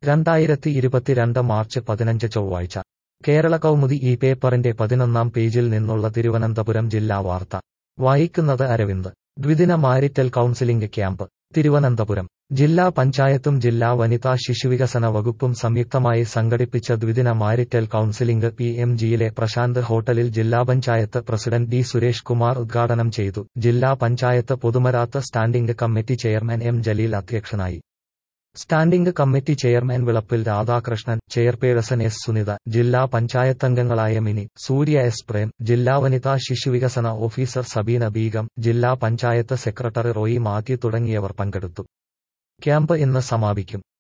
രണ്ടായിരത്തി ഇരുപത്തിരണ്ട് മാർച്ച് പതിനഞ്ച് ചൊവ്വാഴ്ച കേരള കൗമുദി ഈ പേപ്പറിന്റെ പതിനൊന്നാം പേജിൽ നിന്നുള്ള തിരുവനന്തപുരം ജില്ലാ വാർത്ത വായിക്കുന്നത് അരവിന്ദ് ദ്വിദിന മാരിറ്റൽ കൗൺസിലിംഗ് ക്യാമ്പ് തിരുവനന്തപുരം ജില്ലാ പഞ്ചായത്തും ജില്ലാ വനിതാ ശിശുവികസന വകുപ്പും സംയുക്തമായി സംഘടിപ്പിച്ച ദ്വിദിന മാരിറ്റൽ കൗൺസിലിംഗ് പി എം ജിയിലെ പ്രശാന്ത് ഹോട്ടലിൽ ജില്ലാ പഞ്ചായത്ത് പ്രസിഡന്റ് ഡി സുരേഷ് കുമാർ ഉദ്ഘാടനം ചെയ്തു ജില്ലാ പഞ്ചായത്ത് പൊതുമരാത്ത് standing committee chairman M Jaleel അധ്യക്ഷനായി standing committee chairman Vilappil Radhakrishnan chairperson S Sunitha ജില്ലാ പഞ്ചായത്തംഗങ്ങളായ മിനി സൂര്യ എസ് പ്രേം ജില്ലാ വനിതാ ശിശുവികസന ഓഫീസർ സബീന ബീഗം ജില്ലാ പഞ്ചായത്ത് സെക്രട്ടറി റോയി മാത്യു തുടങ്ങിയവർ പങ്കെടുത്തു ക്യാമ്പ് ഇന്ന് സമാപിക്കും